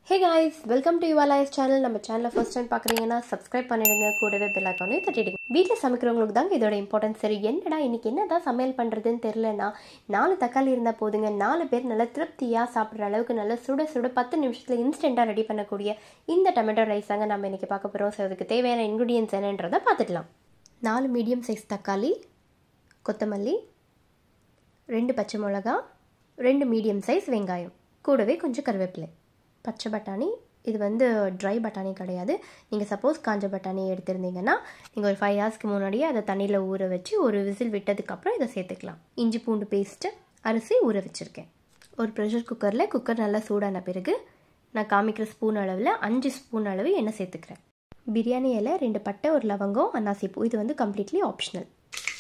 hey guys welcome to யுவாலாயஸ் channel நம்ம சேனலை ஃபர்ஸ்ட் டைம் பார்க்குறீங்கன்னா சப்ஸ்கிரைப் பண்ணிடுங்க கூடவே பெல் ஐக்கானையும் தட்டிடுங்க வீட்டில் சமைக்கிறவங்களுக்கு தாங்க இதோட இம்பார்ட்டன்ஸ் சரி என்னடா இன்னைக்கு என்னதான் சமையல் பண்ணுறதுன்னு தெரிலனா நாலு தக்காளி இருந்தால் போதுங்க நாலு பேர் நல்லா திருப்தியாக சாப்பிட்ற அளவுக்கு நல்லா சுட சுட பத்து நிமிஷத்தில் இன்ஸ்டண்ட்டாக ரெடி பண்ணக்கூடிய இந்த டொமேட்டோ ரைஸ் தாங்க நம்ம இன்னைக்கு பார்க்க போகிறோம் ஸோ அதுக்கு தேவையான இன்க்ரீடியன்ஸ் என்னன்றதை பார்த்துக்கலாம் நாலு மீடியம் சைஸ் தக்காளி கொத்தமல்லி ரெண்டு பச்சை மிளகா ரெண்டு மீடியம் சைஸ் வெங்காயம் கூடவே கொஞ்சம் கருவேப்பிலை பச்சை பட்டாணி இது வந்து ட்ரை பட்டாணி கிடையாது நீங்கள் சப்போஸ் காஞ்ச பட்டாணி எடுத்திருந்தீங்கன்னா நீங்கள் ஒரு ஃபைவ் ஹவர்ஸ்க்கு முன்னாடியே அதை தண்ணியில் ஊற வச்சு ஒரு விசில் விட்டதுக்கப்புறம் இதை சேர்த்துக்கலாம் இஞ்சி பூண்டு பேஸ்ட்டு அரிசி ஊற வச்சுருக்கேன் ஒரு ப்ரெஷர் குக்கரில் குக்கர் நல்லா சூடான பிறகு நான் காமிக்கிற ஸ்பூன் அளவில் அஞ்சு ஸ்பூன் அளவு எண்ணெய் சேர்த்துக்கிறேன் பிரியாணி இலை ரெண்டு பட்டை ஒரு லவங்கம் அன்னாசி பூ இது வந்து கம்ப்ளீட்லி ஆப்ஷனல்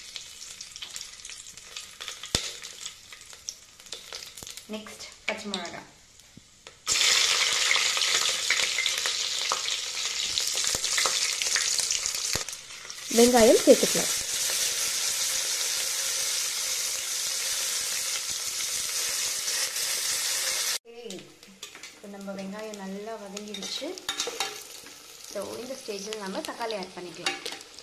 நெக்ஸ்ட் பச்சை மிளகா வெங்காயம் சேர்த்துக்கலாம் இப்போ நம்ம வெங்காயம் நல்லா வதங்கிடுச்சு ஸோ இந்த ஸ்டேஜில் நம்ம தக்காளி ஆட் பண்ணிக்கலாம்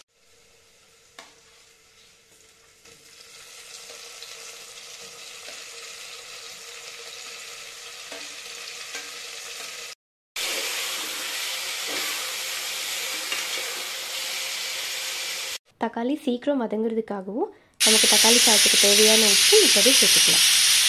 தக்காளி சீக்கிரம் வதங்குறதுக்காகவும் நமக்கு தக்காளி சாதத்துக்கு தேவையான உப்பு இப்போவே சேர்த்துக்கலாம்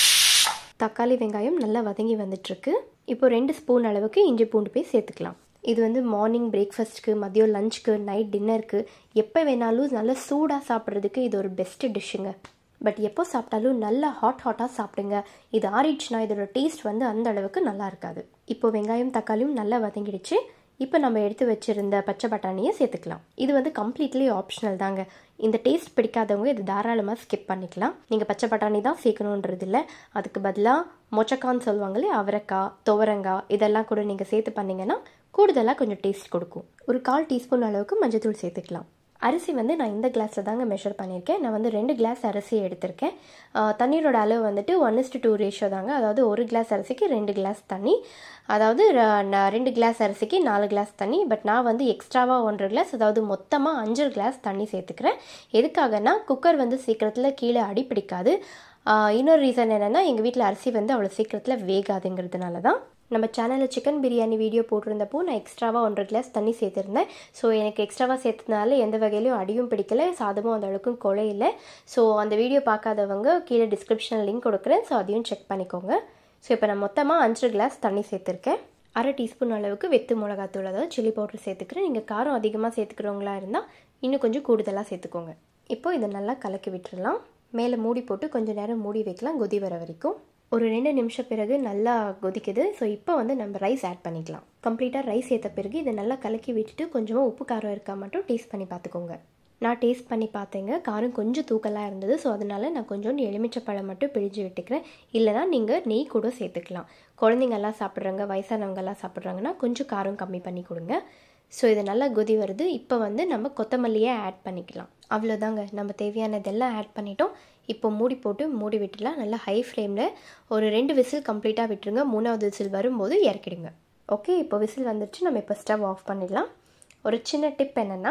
தக்காளி வெங்காயம் நல்லா வதங்கி வந்துட்டுருக்கு இப்போ ரெண்டு ஸ்பூன் அளவுக்கு இஞ்சி பூண்டு போய் சேர்த்துக்கலாம் இது வந்து மார்னிங் பிரேக்ஃபாஸ்ட்டுக்கு மதியம் லஞ்சுக்கு நைட் டின்னருக்கு எப்போ வேணாலும் நல்லா சூடாக சாப்பிட்றதுக்கு இது ஒரு பெஸ்ட்டு டிஷ்ஷுங்க பட் எப்போ சாப்பிட்டாலும் நல்லா ஹாட் ஹாட்டாக சாப்பிடுங்க இது ஆறிடுச்சுன்னா இதோட டேஸ்ட் வந்து அந்த அளவுக்கு நல்லா இருக்காது இப்போ வெங்காயம் தக்காளியும் நல்லா வதங்கிடுச்சு இப்போ நம்ம எடுத்து வச்சுருந்த பச்சை பட்டாணியை சேர்த்துக்கலாம் இது வந்து கம்ப்ளீட்லி ஆப்ஷனல் தாங்க இந்த டேஸ்ட் பிடிக்காதவங்க இது தாராளமாக ஸ்கிப் பண்ணிக்கலாம் நீங்கள் பச்சை பட்டாணி தான் சேர்க்கணுன்றது இல்லை அதுக்கு பதிலாக மொச்சக்கான்னு சொல்லுவாங்களே அவரைக்காய் துவரங்காய் இதெல்லாம் கூட நீங்கள் சேர்த்து பண்ணிங்கன்னா கூடுதலாக கொஞ்சம் டேஸ்ட் கொடுக்கும் ஒரு கால் டீஸ்பூன் அளவுக்கு மஞ்சத்தூள் சேர்த்துக்கலாம் அரிசி வந்து நான் இந்த கிளாஸில் தாங்க மெஷர் பண்ணியிருக்கேன் நான் வந்து ரெண்டு கிளாஸ் அரிசி எடுத்திருக்கேன் தண்ணீரோட அளவு வந்துட்டு ஒன் இஸ்டு டூ ரேஷியோ தாங்க அதாவது ஒரு கிளாஸ் அரிசிக்கு ரெண்டு கிளாஸ் தண்ணி அதாவது நான் ரெண்டு கிளாஸ் அரிசிக்கு நாலு கிளாஸ் தண்ணி பட் நான் வந்து எக்ஸ்ட்ராவாக ஒன்றரை கிளாஸ் அதாவது மொத்தமாக அஞ்சு கிளாஸ் தண்ணி சேர்த்துக்கிறேன் எதுக்காகனா குக்கர் வந்து சீக்கிரத்தில் கீழே அடி பிடிக்காது இன்னொரு ரீசன் என்னென்னா எங்கள் வீட்டில் அரிசி வந்து அவ்வளோ சீக்கிரத்தில் வேகாதுங்கிறதுனால தான் நம்ம சேனலில் சிக்கன் பிரியாணி வீடியோ போட்டிருந்தப்போ நான் எக்ஸ்ட்ராவாக ஒன்றரை கிளாஸ் தண்ணி சேர்த்துருந்தேன் ஸோ எனக்கு எக்ஸ்ட்ராவாக சேர்த்ததுனால எந்த வகையிலையும் அடியும் பிடிக்கல சாதமும் அந்த அளவுக்கும் குழையில ஸோ அந்த வீடியோ பார்க்காதவங்க கீழே டிஸ்கிரிப்ஷனில் லிங்க் கொடுக்குறேன் ஸோ அதையும் செக் பண்ணிக்கோங்க ஸோ இப்போ நான் மொத்தமாக அஞ்சு கிளாஸ் தண்ணி சேர்த்துருக்கேன் அரை டீஸ்பூன் அளவுக்கு வெத்து மிளகாத்தூள் அதாவது சில்லி பவுடர் சேர்த்துக்கிறேன் நீங்கள் காரம் அதிகமாக சேர்த்துக்கிறவங்களா இருந்தால் இன்னும் கொஞ்சம் கூடுதலாக சேர்த்துக்கோங்க இப்போ இதை நல்லா கலக்கி விட்டுறலாம் மேலே மூடி போட்டு கொஞ்சம் நேரம் மூடி வைக்கலாம் கொதி வர வரைக்கும் ஒரு ரெண்டு நிமிஷம் பிறகு நல்லா கொதிக்குது ஸோ இப்போ வந்து நம்ம ரைஸ் ஆட் பண்ணிக்கலாம் கம்ப்ளீட்டாக ரைஸ் சேர்த்த பிறகு இதை நல்லா கலக்கி விட்டுட்டு கொஞ்சமாக உப்பு காரம் இருக்கா மட்டும் டேஸ்ட் பண்ணி பார்த்துக்கோங்க நான் டேஸ்ட் பண்ணி பார்த்தேங்க காரம் கொஞ்சம் தூக்கலாக இருந்தது ஸோ அதனால் நான் கொஞ்சோண்டு எலுமிச்சப்பழம் மட்டும் பிழிஞ்சு விட்டுக்கிறேன் இல்லைனா நீங்கள் நெய் கூட சேர்த்துக்கலாம் குழந்தைங்கெல்லாம் சாப்பிட்றாங்க வயசானவங்கெல்லாம் சாப்பிட்றாங்கன்னா கொஞ்சம் காரம் கம்மி பண்ணி கொடுங்க ஸோ இது நல்லா கொதி வருது இப்போ வந்து நம்ம கொத்தமல்லியை ஆட் பண்ணிக்கலாம் அவ்வளோதாங்க நம்ம தேவையானதெல்லாம் ஆட் பண்ணிட்டோம் இப்போ மூடி போட்டு மூடி விட்டுலாம் நல்லா ஹை ஃப்ளேமில் ஒரு ரெண்டு விசில் கம்ப்ளீட்டாக விட்டுருங்க மூணாவது விசில் வரும்போது இறக்கிடுங்க ஓகே இப்போ விசில் வந்துடுச்சு நம்ம இப்போ ஸ்டவ் ஆஃப் பண்ணிடலாம் ஒரு சின்ன டிப் என்னென்னா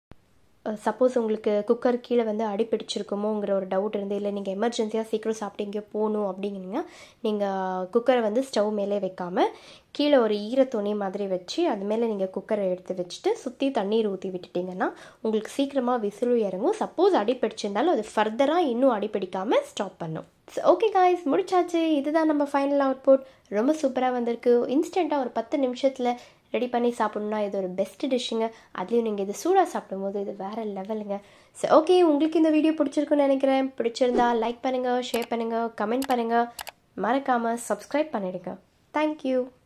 சப்போஸ் உங்களுக்கு குக்கர் கீழே வந்து அடி பிடிச்சிருக்குமோங்கிற ஒரு டவுட் இருந்து இல்லை நீங்கள் எமர்ஜென்சியாக சீக்கிரம் சாப்பிட்டு எங்கேயோ போகணும் அப்படிங்கன்னா நீங்கள் குக்கரை வந்து ஸ்டவ் மேலே வைக்காமல் கீழே ஒரு ஈர துணி மாதிரி வச்சு அது மேலே நீங்கள் குக்கரை எடுத்து வச்சுட்டு சுற்றி தண்ணீர் ஊற்றி விட்டுட்டிங்கன்னா உங்களுக்கு சீக்கிரமாக விசிலும் இறங்கும் சப்போஸ் அடி பிடிச்சிருந்தாலும் அது ஃபர்தராக இன்னும் அடி பிடிக்காமல் ஸ்டாப் பண்ணும் ஓகே காய்ஸ் முடிச்சாச்சு இதுதான் நம்ம ஃபைனல் அவுட்புட் ரொம்ப சூப்பராக வந்திருக்கு இன்ஸ்டண்ட்டாக ஒரு பத்து நிமிஷத்தில் ரெடி பண்ணி சாப்பிட்ணுன்னா இது ஒரு பெஸ்ட் டிஷ்ஷுங்க அதுலேயும் நீங்கள் இது சூடாக சாப்பிடும்போது இது வேறு லெவலுங்க ஸோ ஓகே உங்களுக்கு இந்த வீடியோ பிடிச்சிருக்குன்னு நினைக்கிறேன் பிடிச்சிருந்தா லைக் பண்ணுங்கள் ஷேர் பண்ணுங்கள் கமெண்ட் பண்ணுங்கள் மறக்காமல் சப்ஸ்கிரைப் பண்ணிவிடுங்க தேங்க்யூ